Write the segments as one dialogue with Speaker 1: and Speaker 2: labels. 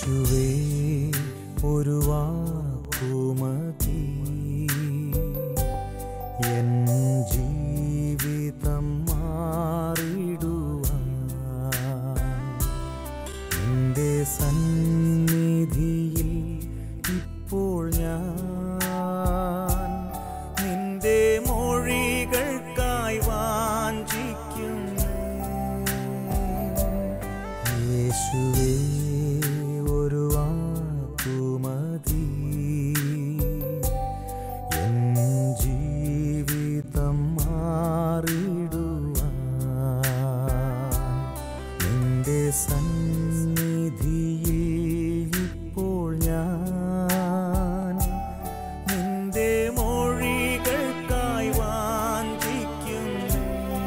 Speaker 1: യേശുവേ ഒരു വാക്കുമതി എൻ ജീവിതം മാറിടുവാൻ നിന്റെ സന്നിധിയിൽ ഇപ്പോൾ ഞാൻ നിന്റെ മൊഴികൾക്കായി വാഞ്ചിക്കുന്നു യേശുവേ ഒരു വാക്കുമതി എൻ ജീവിതം മാറിടുവാൻ നിന്റെ സന്നിധിയിൽ ഇപ്പോൾ ഞാൻ നിന്റെ മൊഴികൾക്കായി വാഞ്ചിക്കുന്നു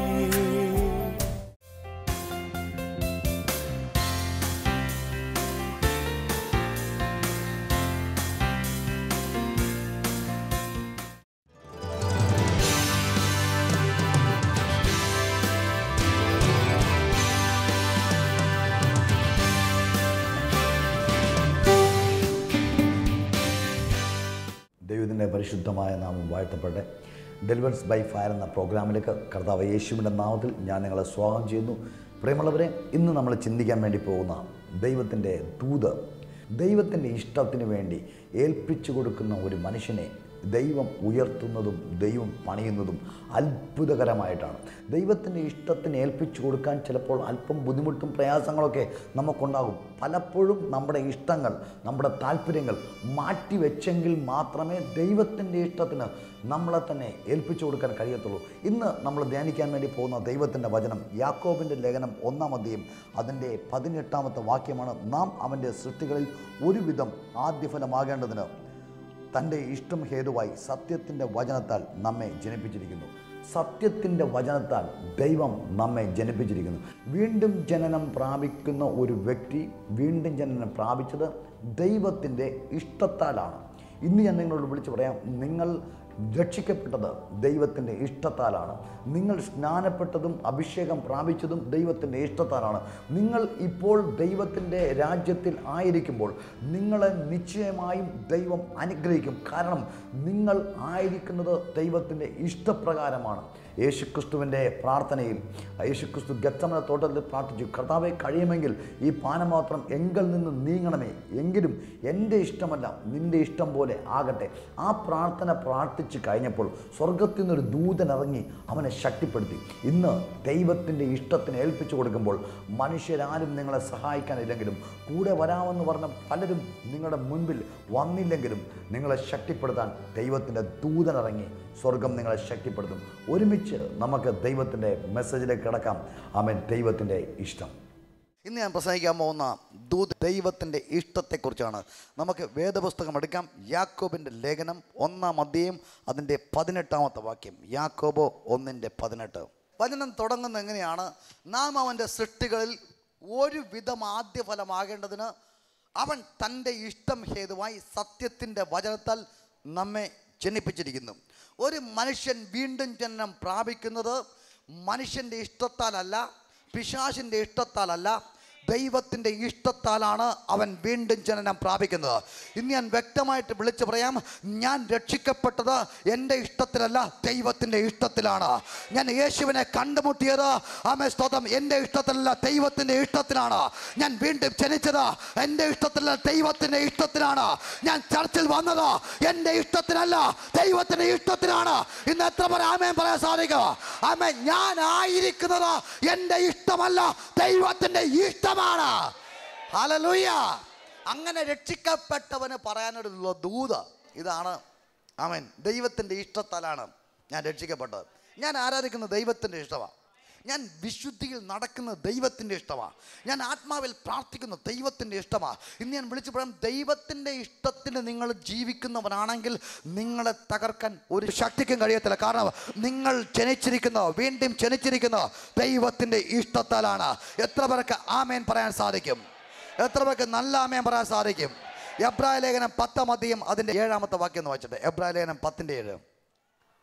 Speaker 2: ദൈവത്തിൻ്റെ പരിശുദ്ധമായ നാമം വാഴ്ത്തപ്പെടെ ഡെലിവൻസ് ബൈ ഫയർ എന്ന പ്രോഗ്രാമിലേക്ക് കർത്താവ് യേശുവിൻ്റെ നാമത്തിൽ ഞാൻ നിങ്ങളെ സ്വാഗതം ചെയ്യുന്നു പ്രിയമുള്ളവരെ ഇന്ന് നമ്മൾ ചിന്തിക്കാൻ വേണ്ടി പോകുന്ന ദൈവത്തിൻ്റെ ദൂത് ദൈവത്തിൻ്റെ ഇഷ്ടത്തിന് വേണ്ടി ഏൽപ്പിച്ചു കൊടുക്കുന്ന ഒരു മനുഷ്യനെ ദൈവം ഉയർത്തുന്നതും ദൈവം പണിയുന്നതും അത്ഭുതകരമായിട്ടാണ് ദൈവത്തിൻ്റെ ഇഷ്ടത്തിന് ഏൽപ്പിച്ചു കൊടുക്കാൻ ചിലപ്പോൾ അല്പം ബുദ്ധിമുട്ടും പ്രയാസങ്ങളൊക്കെ നമുക്കുണ്ടാകും പലപ്പോഴും നമ്മുടെ ഇഷ്ടങ്ങൾ നമ്മുടെ താല്പര്യങ്ങൾ മാറ്റിവെച്ചെങ്കിൽ മാത്രമേ ദൈവത്തിൻ്റെ ഇഷ്ടത്തിന് നമ്മളെ തന്നെ ഏൽപ്പിച്ചു കൊടുക്കാൻ കഴിയത്തുള്ളൂ ഇന്ന് നമ്മൾ ധ്യാനിക്കാൻ വേണ്ടി പോകുന്ന ദൈവത്തിൻ്റെ വചനം യാക്കോബിൻ്റെ ലേഖനം ഒന്നാം അധ്യയം അതിൻ്റെ പതിനെട്ടാമത്തെ വാക്യമാണ് നാം അവൻ്റെ സൃഷ്ടികളിൽ ഒരുവിധം ആദ്യഫലമാകേണ്ടതിന് തൻ്റെ ഇഷ്ടം ഹേതുവായി സത്യത്തിൻ്റെ വചനത്താൽ നമ്മെ ജനിപ്പിച്ചിരിക്കുന്നു സത്യത്തിൻ്റെ വചനത്താൽ ദൈവം നമ്മെ ജനിപ്പിച്ചിരിക്കുന്നു വീണ്ടും ജനനം പ്രാപിക്കുന്ന ഒരു വ്യക്തി വീണ്ടും ജനനം പ്രാപിച്ചത് ദൈവത്തിൻ്റെ ഇഷ്ടത്താലാണ് ഇന്ന് ഞാൻ നിങ്ങളോട് വിളിച്ചു പറയാം നിങ്ങൾ രക്ഷിക്കപ്പെട്ടത് ദൈവത്തിൻ്റെ ഇഷ്ടത്താലാണ് നിങ്ങൾ സ്നാനപ്പെട്ടതും അഭിഷേകം പ്രാപിച്ചതും ദൈവത്തിൻ്റെ ഇഷ്ടത്താലാണ് നിങ്ങൾ ഇപ്പോൾ ദൈവത്തിൻ്റെ രാജ്യത്തിൽ ആയിരിക്കുമ്പോൾ നിങ്ങളെ നിശ്ചയമായും ദൈവം അനുഗ്രഹിക്കും കാരണം നിങ്ങൾ ആയിരിക്കുന്നത് ദൈവത്തിൻ്റെ ഇഷ്ടപ്രകാരമാണ് യേശുക്രിസ്തുവിൻ്റെ പ്രാർത്ഥനയിൽ യേശുക്രിസ്തു ഗത്തമന തോട്ടത്തിൽ പ്രാർത്ഥിച്ചു കർത്താവെ കഴിയുമെങ്കിൽ ഈ പാനമാത്രം എങ്കിൽ നിന്ന് നീങ്ങണമേ എങ്കിലും എൻ്റെ ഇഷ്ടമല്ല നിൻ്റെ ഇഷ്ടം പോലെ ആകട്ടെ ആ പ്രാർത്ഥന പ്രാർത്ഥിച്ചു കഴിഞ്ഞപ്പോൾ സ്വർഗത്തിൽ നിന്നൊരു ദൂതൻ ഇറങ്ങി അവനെ ശക്തിപ്പെടുത്തി ഇന്ന് ദൈവത്തിൻ്റെ ഇഷ്ടത്തിന് ഏൽപ്പിച്ചു കൊടുക്കുമ്പോൾ മനുഷ്യരാരും നിങ്ങളെ സഹായിക്കാനില്ലെങ്കിലും കൂടെ വരാമെന്ന് പറഞ്ഞ പലരും നിങ്ങളുടെ മുൻപിൽ വന്നില്ലെങ്കിലും നിങ്ങളെ ശക്തിപ്പെടുത്താൻ ദൈവത്തിൻ്റെ ദൂതൻ ഇറങ്ങി സ്വർഗം നിങ്ങളെ ശക്തിപ്പെടുത്തും ഒരുമിച്ച് നമുക്ക് ദൈവത്തിൻ്റെ മെസ്സേജിലേക്ക് കിടക്കാം ആമൻ ദൈവത്തിൻ്റെ ഇഷ്ടം ഇന്ന് ഞാൻ പ്രസംഗിക്കാൻ പോകുന്ന ദൂത് ദൈവത്തിൻ്റെ ഇഷ്ടത്തെക്കുറിച്ചാണ് നമുക്ക് വേദപുസ്തകം എടുക്കാം യാക്കോബിൻ്റെ ലേഖനം ഒന്നാം അധ്യയം അതിൻ്റെ പതിനെട്ടാമത്തെ വാക്യം യാക്കോബോ ഒന്നിൻ്റെ പതിനെട്ട് വചനം തുടങ്ങുന്നത് എങ്ങനെയാണ് നാം അവൻ്റെ സൃഷ്ടികളിൽ ഒരു വിധം ആദ്യ ഫലമാകേണ്ടതിന് അവൻ തൻ്റെ ഇഷ്ടം ഹേതുവായി സത്യത്തിൻ്റെ വചനത്താൽ നമ്മെ ജനിപ്പിച്ചിരിക്കുന്നു ഒരു മനുഷ്യൻ വീണ്ടും ജനനം പ്രാപിക്കുന്നത് മനുഷ്യൻ്റെ ഇഷ്ടത്താലല്ല പിശാശിൻ്റെ ഇഷ്ടത്താലല്ല ദൈവത്തിൻ്റെ ഇഷ്ടത്താലാണ് അവൻ വീണ്ടും ജനനം പ്രാപിക്കുന്നത് ഇന്ന് ഞാൻ വ്യക്തമായിട്ട് വിളിച്ചു പറയാം ഞാൻ രക്ഷിക്കപ്പെട്ടത് എൻ്റെ ഇഷ്ടത്തിലല്ല ദൈവത്തിൻ്റെ ഇഷ്ടത്തിലാണ് ഞാൻ യേശുവിനെ കണ്ടുമുട്ടിയത് ആമേ സ്തോത്രം എൻ്റെ ഇഷ്ടത്തിലല്ല ദൈവത്തിൻ്റെ ഇഷ്ടത്തിലാണ് ഞാൻ വീണ്ടും ജനിച്ചത് എൻ്റെ ഇഷ്ടത്തിലല്ല ദൈവത്തിൻ്റെ ഇഷ്ടത്തിലാണ് ഞാൻ ചർച്ചിൽ വന്നത് എൻ്റെ ഇഷ്ടത്തിനല്ല ദൈവത്തിൻ്റെ ഇഷ്ടത്തിലാണ് ഇന്ന് എത്ര പേർ ആമേൻ പറയാൻ സാധിക്കുക ആമേ ഞാൻ ആയിരിക്കുന്നത് എൻ്റെ ഇഷ്ടമല്ല ദൈവത്തിൻ്റെ ഇഷ്ടമാണ് ഹല്ലേലൂയ അങ്ങനെ രക്ഷിക്കപ്പെട്ടവന് പറയാനുള്ള ദൂത ഇതാണ് ആമേൻ ദൈവത്തിൻ്റെ ഇഷ്ടത്താലാണ് ഞാൻ രക്ഷിക്കപ്പെട്ടത് ഞാൻ ആരാധിക്കുന്ന ദൈവത്തിൻ്റെ ഇഷ്ടമാണ് ഞാൻ വിശുദ്ധിയിൽ നടക്കുന്ന ദൈവത്തിൻ്റെ ഇഷ്ടമാണ് ഞാൻ ആത്മാവിൽ പ്രാർത്ഥിക്കുന്ന ദൈവത്തിൻ്റെ ഇഷ്ടമാണ് ഇന്ന് ഞാൻ വിളിച്ചു പറയാം ദൈവത്തിൻ്റെ ഇഷ്ടത്തിന് നിങ്ങൾ ജീവിക്കുന്നവനാണെങ്കിൽ നിങ്ങളെ തകർക്കാൻ ഒരു ശക്തിക്കും കഴിയത്തില്ല കാരണം നിങ്ങൾ ജനിച്ചിരിക്കുന്ന വീണ്ടും ജനിച്ചിരിക്കുന്ന ദൈവത്തിൻ്റെ ഇഷ്ടത്താലാണ് എത്ര പേർക്ക് ആമേൻ പറയാൻ സാധിക്കും എത്ര പേർക്ക് നല്ല ആമേൻ പറയാൻ സാധിക്കും എബ്രായ ലേഖനം പത്താം അധികം അതിൻ്റെ ഏഴാമത്തെ വാക്യം എന്ന് വായിച്ചിട്ട് എബ്രായ ലേഖനം പത്തിൻ്റെ ഏഴ്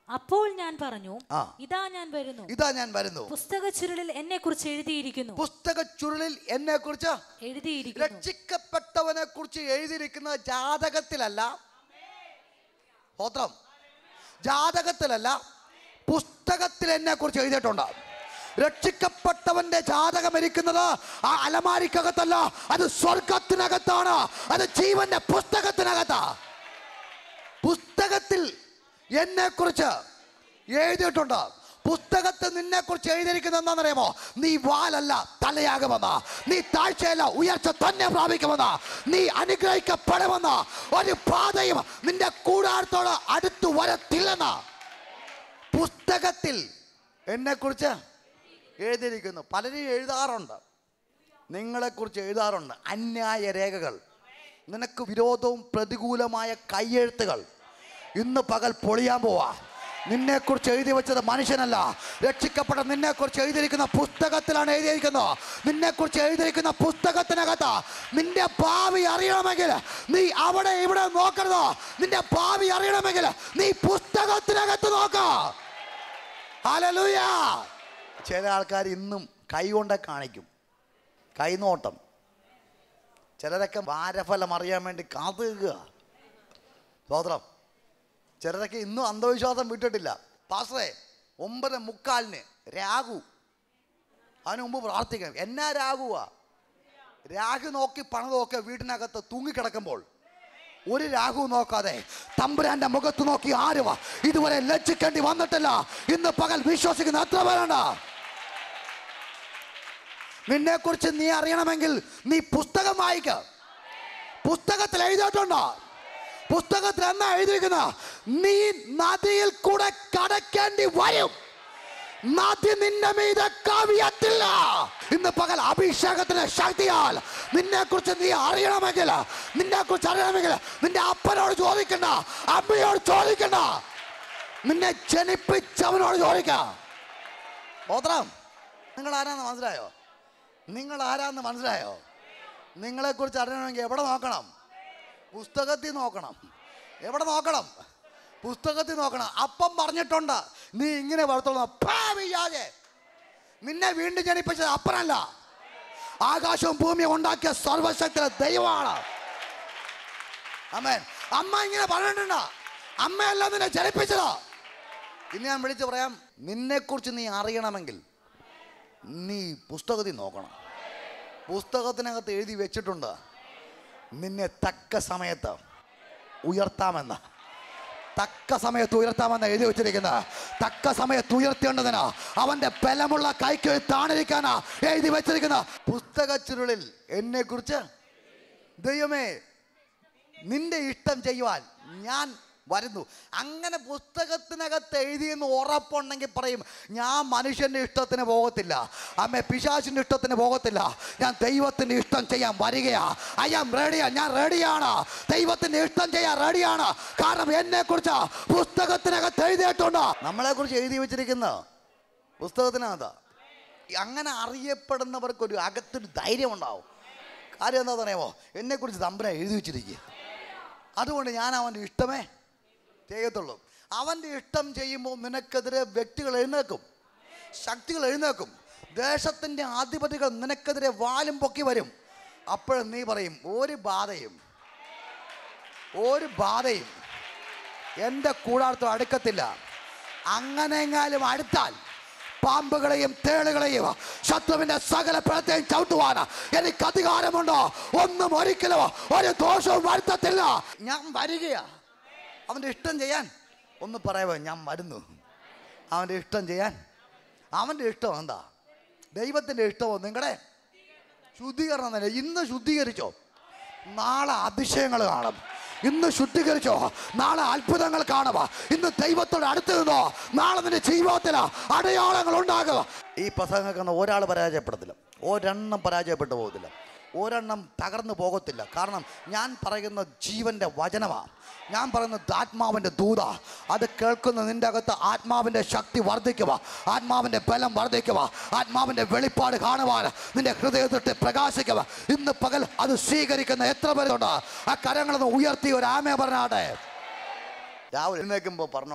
Speaker 3: അപ്പോൾ ഞാൻ പറഞ്ഞു
Speaker 2: ആ.
Speaker 3: ഇതാ ഞാൻ വരുന്നു
Speaker 2: ഇതാ ഞാൻ വരുന്നു
Speaker 3: പുസ്തക ചുരുളിൽ എന്നെ കുറിച്ച് എഴുതിയിരിക്കുന്നു
Speaker 2: പുസ്തക ചുരുളിൽ എന്നെ കുറിച്ച്
Speaker 3: എഴുതിയിരിക്കുന്നു
Speaker 2: രക്ഷിക്കപ്പെട്ടവനെ കുറിച്ച് എഴുതിയിരിക്കുന്ന ജാതകത്തിലല്ല സ്തോത്രം ജാതകത്തിലല്ല പുസ്തകത്തിൽ എന്നെ കുറിച്ച് എഴുതിയിട്ടുണ്ട് രക്ഷിക്കപ്പെട്ടവന്റെ ജാതകം ഇരിക്കുന്നത് ആ അലമാരിക്കകത്തല്ല അത് സ്വർഗത്തിനകത്താണ് അത് ജീവന്റെ പുസ്തകത്തിനകത്താ പുസ്തകത്തിൽ എന്നെ കുറിച്ച് എഴുതിയിട്ടുണ്ട് പുസ്തകത്തിൽ നിന്നെ കുറിച്ച് എഴുതിയിരിക്കുന്നത് എന്താണെന്നറിയാമോ നീ വാലല്ല തലയാകുമെന്ന് നീ താഴ്ചയല്ല ഉയർച്ച തന്നെ പ്രാപിക്കുമെന്ന് നീ അനുഗ്രഹിക്കപ്പെടുമെന്ന് ഒരു പാതയും നിന്റെ കൂടാരത്തോട് അടുത്തു വരത്തില്ലെന്ന് പുസ്തകത്തിൽ എന്നെ കുറിച്ച് എഴുതിയിരിക്കുന്നു പലരും എഴുതാറുണ്ട് നിങ്ങളെക്കുറിച്ച് എഴുതാറുണ്ട് അന്യായ രേഖകൾ നിനക്ക് വിരോധവും പ്രതികൂലമായ കയ്യെഴുത്തുകൾ ഇന്ന് പകൽ പൊളിയാൻ പോവാ നിന്നെക്കുറിച്ച് എഴുതി വെച്ചത് മനുഷ്യനല്ല രക്ഷിക്കപ്പെട്ട നിന്നെക്കുറിച്ച് എഴുതിയിരിക്കുന്ന പുസ്തകത്തിലാണ് എഴുതിയിരിക്കുന്നത് നിന്നെക്കുറിച്ച് എഴുതിയിരിക്കുന്ന പുസ്തകത്തിനകത്ത് നിന്റെ ഭാവി അറിയണമെങ്കിൽ നീ അവിടെ ഇവിടെ നോക്കരുത് നിന്റെ ഭാവി അറിയണമെങ്കിൽ നീ പുസ്തകത്തിനകത്ത് നോക്ക ഹല്ലേലൂയ ചില ആൾക്കാർ ഇന്നും കൈ കൊണ്ട് കാണിക്കും കൈനോട്ടം ചിലരൊക്കെ വാരഫലം അറിയാൻ വേണ്ടി കാത്തു നിൽക്കുക സ്തോത്രം ചിലരൊക്കെ ഇന്നും അന്ധവിശ്വാസം വിട്ടിട്ടില്ല പാസ്റ്ററെ ഒമ്പത് മുക്കാലിന് രാഹു അതിനു മുമ്പ് പ്രാർത്ഥിക്കണം എന്നാ രാഹുവാ രാഹു നോക്കി പണം നോക്കി വീട്ടിനകത്ത് തൂങ്ങിക്കിടക്കുമ്പോൾ ഒരു രാഹു നോക്കാതെ തമ്പുരാന്റെ മുഖത്ത് നോക്കി ആരുവാ ഇതുവരെ ലജ്ജിക്കേണ്ടി വന്നിട്ടില്ല ഇന്ന് പകൽ വിശ്വസിക്കുന്ന എത്ര പേരുണ്ട് നിന്നെ കുറിച്ച് നീ അറിയണമെങ്കിൽ നീ പുസ്തകം വായിക്ക പുസ്തകത്തിൽ എഴുതിയിട്ടുണ്ട് പുസ്തകത്തിൽ എന്നാ എഴുതിയിരിക്കുന്ന നീ നദിയിൽ കൂടെ കടക്കേണ്ടി വരും നദി നിന്റെ മീതെ കവിയത്തില്ല ഇന്ന് പകൽ അഭിഷേകത്തിന്റെ ശക്തിയാൽ നിന്നെ കുറിച്ച് നീ അറിയണമെങ്കിൽ നിന്നെ കുറിച്ച് അറിയണമെങ്കിൽ നിന്റെ അപ്പനോട് ചോദിക്കണ്ട അമ്മയോട് ചോദിക്കണ്ട നിന്നെ ജനിപ്പിച്ചവനോട് ചോദിക്കാം ഓത്രം നിങ്ങൾ ആരാന്ന് മനസ്സിലായോ നിങ്ങൾ ആരാന്ന് മനസ്സിലായോ നിങ്ങളെക്കുറിച്ച് അറിയണമെങ്കിൽ എവിടെ നോക്കണം പുസ്തകത്തിൽ നോക്കണം എവിടെ നോക്കണം പുസ്തകത്തിൽ നോക്കണം അപ്പം പറഞ്ഞിട്ടുണ്ട് നീ ഇങ്ങനെ വളർത്തോളൂ ഭാവിയാതെ നിന്നെ വീണ്ടും ജനിപ്പിച്ചത് അപ്പനല്ല ആകാശവും ഭൂമിയും ഉണ്ടാക്കിയ സർവശക്തി ദൈവമാണ് അമ്മേൻ അമ്മ ഇങ്ങനെ പറഞ്ഞിട്ടുണ്ട് അമ്മയല്ല നിന്നെ ജനിപ്പിച്ചത് ഇനി ഞാൻ വിളിച്ച് പറയാം നിന്നെക്കുറിച്ച് നീ അറിയണമെങ്കിൽ നീ പുസ്തകത്തിൽ നോക്കണം പുസ്തകത്തിനകത്ത് എഴുതി വെച്ചിട്ടുണ്ട് നിന്നെ തക്ക സമയത്ത് ഉയർത്താമെന്ന് തക്ക സമയത്ത് ഉയർത്താമെന്ന് എഴുതി വെച്ചിരിക്കുന്ന തക്ക സമയത്ത് ഉയർത്തേണ്ടതിന് അവന്റെ ബലമുള്ള കൈക്ക് താണിരിക്കാനാ എഴുതി വെച്ചിരിക്കുന്ന പുസ്തക ചുരുളിൽ എന്നെ കുറിച്ച് ദൈവമേ നിന്റെ ഇഷ്ടം ചെയ്യുവാൻ ഞാൻ വരുന്നു അങ്ങനെ പുസ്തകത്തിനകത്ത് എഴുതിയെന്ന് ഉറപ്പുണ്ടെങ്കിൽ പറയും ഞാൻ മനുഷ്യൻ്റെ ഇഷ്ടത്തിന് പോകത്തില്ല അമ്മ പിശാചിൻ്റെ ഇഷ്ടത്തിന് പോകത്തില്ല ഞാൻ ദൈവത്തിൻ്റെ ഇഷ്ടം ചെയ്യാൻ വരികയാ ഐ ആം റെഡിയാ ഞാൻ റെഡിയാണ് ദൈവത്തിൻ്റെ ഇഷ്ടം ചെയ്യാൻ റെഡിയാണ് കാരണം എന്നെ കുറിച്ച് പുസ്തകത്തിനകത്ത് എഴുതിയിട്ടുണ്ട് നമ്മളെ കുറിച്ച് എഴുതി വെച്ചിരിക്കുന്ന പുസ്തകത്തിനകത്ത് അങ്ങനെ അറിയപ്പെടുന്നവർക്കൊരു അകത്തൊരു ധൈര്യം ഉണ്ടാവും കാര്യം എന്താ പറയുമോ എന്നെക്കുറിച്ച് തമ്പന എഴുതി വെച്ചിരിക്കുക അതുകൊണ്ട് ഞാൻ അവൻ്റെ ഇഷ്ടമേ ചെയ്യത്തുള്ളൂ അവൻ്റെ ഇഷ്ടം ചെയ്യുമ്പോൾ നിനക്കെതിരെ വ്യക്തികൾ എഴുന്നേക്കും ശക്തികൾ എഴുന്നേക്കും ദേശത്തിൻ്റെ അധിപതികൾ നിനക്കെതിരെ വാലും പൊക്കി വരും അപ്പോഴും നീ പറയും ഒരു ബാധയും ഒരു ബാധയും എൻ്റെ കൂടാരത്തോ അടുക്കത്തില്ല അങ്ങനെങ്ങാലും അടുത്താൽ പാമ്പുകളെയും തേളുകളെയും ശത്രുവിന്റെ സകല പ്രളത്തെയും ചവിട്ടുവാൻ എനിക്ക് അധികാരമുണ്ടോ ഒന്നും ഒരിക്കലും ഒരു ദോഷവും വരുത്തത്തില്ല ഞാൻ വരികയാ അവൻ്റെ ഇഷ്ടം ചെയ്യാൻ ഒന്ന് പറയാമോ ഞാൻ വരുന്നു അവൻ്റെ ഇഷ്ടം ചെയ്യാൻ അവൻ്റെ ഇഷ്ടം എന്താ ദൈവത്തിൻ്റെ ഇഷ്ടമോ നിങ്ങളുടെ ശുദ്ധീകരണം തന്നെ ഇന്ന് ശുദ്ധീകരിച്ചോ നാളെ അതിശയങ്ങൾ കാണും ഇന്ന് ശുദ്ധീകരിച്ചോ നാളെ അത്ഭുതങ്ങൾ കാണുക ഇന്ന് ദൈവത്തോട് അടുത്ത് നിന്നോ നാളെ നിന്റെ ജീവിതത്തിൽ അടയാളങ്ങൾ ഉണ്ടാകുക ഈ പ്രസംഗക്കുന്ന ഒരാൾ പരാജയപ്പെടത്തില്ല ഒരെണ്ണം പരാജയപ്പെട്ടു പോകത്തില്ല ഒരെണ്ണം തകർന്നു പോകത്തില്ല കാരണം ഞാൻ പറയുന്ന ജീവന്റെ വചനമാണ് ഞാൻ പറയുന്നത് ആത്മാവിൻ്റെ ദൂത അത് കേൾക്കുന്ന നിന്റെ അകത്ത് ആത്മാവിൻ്റെ ശക്തി വർദ്ധിക്കുക ആത്മാവിൻ്റെ ബലം വർദ്ധിക്കുക ആത്മാവിൻ്റെ വെളിപ്പാട് കാണുവാൻ നിന്റെ ഹൃദയത്തിട്ട് പ്രകാശിക്കുക ഇന്ന് പകൽ അത് സ്വീകരിക്കുന്ന എത്ര പേരുണ്ട് ആ കരങ്ങളൊന്ന് ഉയർത്തി ഒരു ആമയ പറഞ്ഞാട്ടെ രാവിലെ എഴുന്നേൽക്കുമ്പോൾ പറഞ്ഞോളാം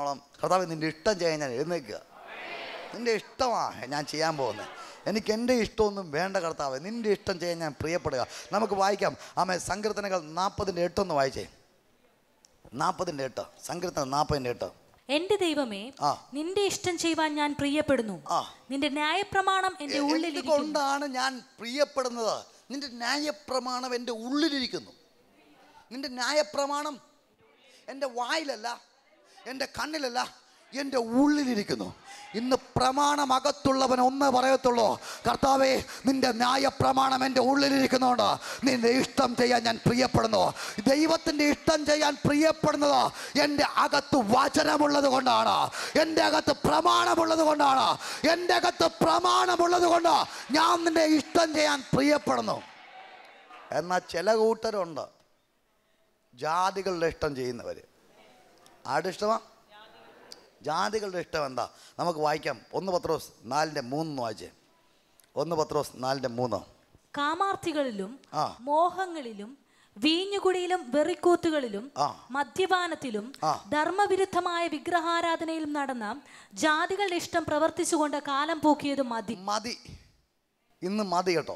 Speaker 2: കർത്താവ് നിൻ്റെ ഇഷ്ടം ചെയ്യാൻ ഞാൻ എഴുന്നേൽക്കുക നിൻ്റെ ഇഷ്ടമാണ് ഞാൻ ചെയ്യാൻ പോകുന്നത് എനിക്ക് എൻ്റെ ഇഷ്ടമൊന്നും വേണ്ട കർത്താവ് നിൻ്റെ ഇഷ്ടം ചെയ്യാൻ ഞാൻ പ്രിയപ്പെടുക നമുക്ക് വായിക്കാം ആമേ സങ്കീർത്തനങ്ങൾ നാൽപ്പതിൻ്റെ എട്ടൊന്ന് വായിച്ചേ നാൽപ്പതിൻ്റെ എട്ട് സങ്കീർത്തനം നാൽപ്പതിൻ്റെ എട്ട്
Speaker 3: എന്റെ ദൈവമേ
Speaker 2: ആ.
Speaker 3: നിന്റെ ഇഷ്ടം ചെയ്യുവാൻ ഞാൻ പ്രിയപ്പെടുന്നു
Speaker 2: ആ.
Speaker 3: നിന്റെ ന്യായപ്രമാണം എന്റെ ഉള്ളിലിരിക്കുന്നു
Speaker 2: എന്തുകൊണ്ടാണ് ഞാൻ പ്രിയപ്പെടുന്നത് നിന്റെ ന്യായപ്രമാണം എൻ്റെ ഉള്ളിലിരിക്കുന്നു നിന്റെ ന്യായപ്രമാണം എൻ്റെ വായിലല്ല എൻ്റെ കണ്ണിലല്ല എൻ്റെ ഉള്ളിലിരിക്കുന്നു ഇന്ന് പ്രമാണം അകത്തുള്ളവൻ ഒന്നേ പറയത്തുള്ളൂ കർത്താവേ നിന്റെ ന്യായപ്രമാണം എൻ്റെ ഉള്ളിലിരിക്കുന്നുണ്ട് നിന്റെ ഇഷ്ടം ചെയ്യാൻ ഞാൻ പ്രിയപ്പെടുന്നു ദൈവത്തിൻ്റെ ഇഷ്ടം ചെയ്യാൻ പ്രിയപ്പെടുന്നത് എൻ്റെ അകത്ത് വചനമുള്ളത് കൊണ്ടാണ് എൻ്റെ അകത്ത് പ്രമാണമുള്ളത് കൊണ്ടാണ് എൻ്റെ അകത്ത് പ്രമാണമുള്ളത് കൊണ്ട് ഞാൻ നിന്റെ ഇഷ്ടം ചെയ്യാൻ പ്രിയപ്പെടുന്നു എന്നാൽ ചില കൂട്ടരുണ്ട് ജാതികളുടെ ഇഷ്ടം ചെയ്യുന്നവർ ആരുടെ ഇഷ്ടമാ ജാതികളുടെ ഇഷ്ടം എന്താ നമുക്ക് വായിക്കാം ഒന്ന് പത്രോസ് നാലിൻ്റെ മൂന്ന് വായിച്ചേ ഒന്ന് പത്രോസ് നാലിൻ്റെ മൂന്ന്
Speaker 3: കാമാർത്ഥികളിലും
Speaker 2: ആ.
Speaker 3: മോഹങ്ങളിലും വീഞ്ഞുകുടിയിലും വെറിക്കൂത്തുകളിലും
Speaker 2: ആ.
Speaker 3: മദ്യപാനത്തിലും
Speaker 2: ആ.
Speaker 3: ധർമ്മവിരുദ്ധമായ വിഗ്രഹാരാധനയിലും നടന്ന ജാതികളുടെ ഇഷ്ടം പ്രവർത്തിച്ചുകൊണ്ട് കാലം പോക്കിയത് മതി
Speaker 2: മതി ഇന്ന് മതി കേട്ടോ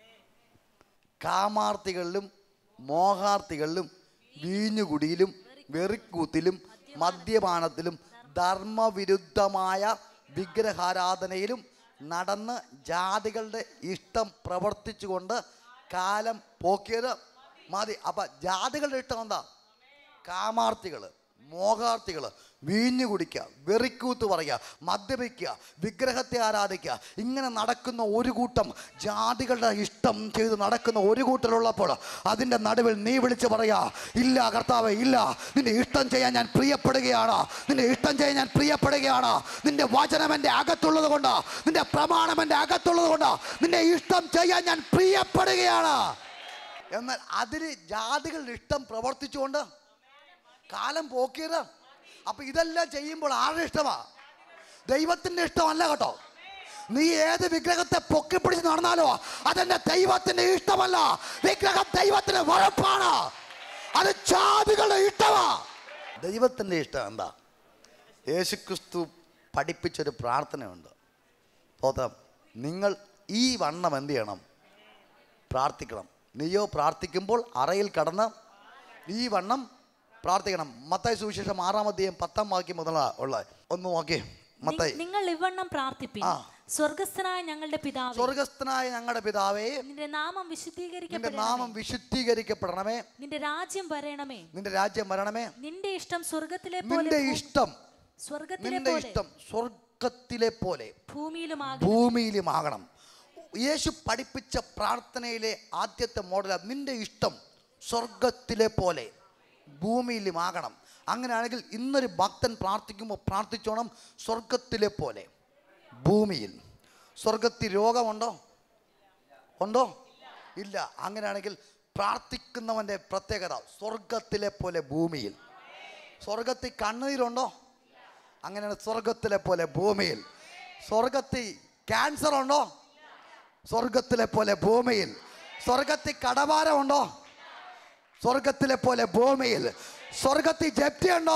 Speaker 2: കാമാർത്തികളിലും മോഹാർത്തികളിലും വീഞ്ഞുകുടിയിലും വെറിക്കൂത്തിലും മദ്യപാനത്തിലും ധർമ്മവിരുദ്ധമായ വിഗ്രഹാരാധനയിലും നടന്ന് ജാതികളുടെ ഇഷ്ടം പ്രവർത്തിച്ചുകൊണ്ട് കാലം പോക്കിയത് മതി അപ്പം ജാതികളുടെ ഇഷ്ടം എന്താ കാമാർത്തികൾ മോഹാർത്തികൾ വീഞ്ഞു കുടിക്കുക വെറിക്കൂത്ത് പറയുക മദ്യപിക്കുക വിഗ്രഹത്തെ ആരാധിക്കുക ഇങ്ങനെ നടക്കുന്ന ഒരു കൂട്ടം ജാതികളുടെ ഇഷ്ടം ചെയ്ത് നടക്കുന്ന ഒരു കൂട്ടരുള്ളപ്പോൾ അതിൻ്റെ നടുവിൽ നീ വിളിച്ച് പറയാ ഇല്ല കർത്താവേ ഇല്ല നിന്റെ ഇഷ്ടം ചെയ്യാൻ ഞാൻ പ്രിയപ്പെടുകയാണ് നിന്റെ ഇഷ്ടം ചെയ്യാൻ ഞാൻ പ്രിയപ്പെടുകയാണ് നിന്റെ വചനം എൻ്റെ അകത്തുള്ളത് കൊണ്ട് നിന്റെ പ്രമാണം എൻ്റെ അകത്തുള്ളത് കൊണ്ട് നിന്റെ ഇഷ്ടം ചെയ്യാൻ ഞാൻ പ്രിയപ്പെടുകയാണ് എന്നാൽ അതിന് ജാതികളുടെ ഇഷ്ടം പ്രവർത്തിച്ചുകൊണ്ട് കാലം പോക്കിയത് അപ്പൊ ഇതെല്ലാം ചെയ്യുമ്പോൾ ആരുടെ ഇഷ്ടമാ ദൈവത്തിന്റെ ഇഷ്ടമല്ല കേട്ടോ നീ ഏത് വിഗ്രഹത്തെ പൊക്കിപ്പിടിച്ച് നടന്നാലോ അതെന്റെ ദൈവത്തിന്റെ ഇഷ്ടമല്ല വിഗ്രഹം ദൈവത്തിന് വഴപ്പാണ് അത് ജാതികളുടെ ഇഷ്ടമാ ദൈവത്തിന്റെ ഇഷ്ടം എന്താ യേശുക്രിസ്തു പഠിപ്പിച്ചൊരു പ്രാർത്ഥനയുണ്ട് സ്തോത്രം നിങ്ങൾ ഈ വണ്ണം എന്ത് ചെയ്യണം പ്രാർത്ഥിക്കണം നീയോ പ്രാർത്ഥിക്കുമ്പോൾ അറയിൽ കടന്ന് ഈ വണ്ണം പ്രാർത്ഥിക്കണം മത്തായി സുവിശേഷം ആറാം അധ്യായം പത്താം വാക്യം മുതലാ ഉള്ള ഒന്ന് നോക്കിയേ മത്തായി
Speaker 3: നി- നിങ്ങൾ ഇവണ്ണം പ്രാർത്ഥിപ്പിൻ
Speaker 2: ആ.
Speaker 3: സ്വർഗസ്ഥനായ ഞങ്ങളുടെ പിതാവേ
Speaker 2: സ്വർഗസ്ഥനായ ഞങ്ങളുടെ പിതാവേ
Speaker 3: നിന്റെ നാമം
Speaker 2: നിന്റെ
Speaker 3: വിശുദ്ധീകരിക്കപ്പെടണമേ
Speaker 2: നാമം വിശുദ്ധീകരിക്കപ്പെടണമേ
Speaker 3: നിന്റെ രാജ്യം വരണമേ
Speaker 2: നിന്റെ രാജ്യം വരണമേ
Speaker 3: നിന്റെ ഇഷ്ടം സ്വർഗത്തിലെ പോലെ
Speaker 2: നിന്റെ
Speaker 3: ഭൂ-
Speaker 2: ഇഷ്ടം
Speaker 3: സ്വർഗത്തിലെ
Speaker 2: നിന്റെ
Speaker 3: പോലെ
Speaker 2: ഇഷ്ടം സ്വർഗത്തിലെ പോലെ
Speaker 3: ഭൂമിയിലുമാകും
Speaker 2: ഭൂമിയിലുമാകണം യേശു പഠിപ്പിച്ച പ്രാർത്ഥനയിലെ ആദ്യത്തെ മോഡല നിന്റെ ഇഷ്ടം സ്വർഗത്തിലെ പോലെ ഭൂമിയിലുമാകണം അങ്ങനെയാണെങ്കിൽ ഇന്നൊരു ഭക്തൻ പ്രാർത്ഥിക്കുമ്പോൾ പ്രാർത്ഥിച്ചോണം സ്വർഗത്തിലെ പോലെ ഭൂമിയിൽ സ്വർഗത്തിൽ രോഗമുണ്ടോ ഉണ്ടോ ഇല്ല അങ്ങനെയാണെങ്കിൽ പ്രാർത്ഥിക്കുന്നവൻ്റെ പ്രത്യേകത സ്വർഗത്തിലെ പോലെ ഭൂമിയിൽ സ്വർഗത്തിൽ കണ്ണീരുണ്ടോ അങ്ങനെയാണ് സ്വർഗത്തിലെ പോലെ ഭൂമിയിൽ സ്വർഗത്തിൽ ക്യാൻസർ ഉണ്ടോ സ്വർഗത്തിലെ പോലെ ഭൂമിയിൽ സ്വർഗത്തിൽ കടഭാരമുണ്ടോ സ്വർഗത്തിലെ പോലെ ഭൂമിയിൽ സ്വർഗത്തിൽ ജപ്തിയുണ്ടോ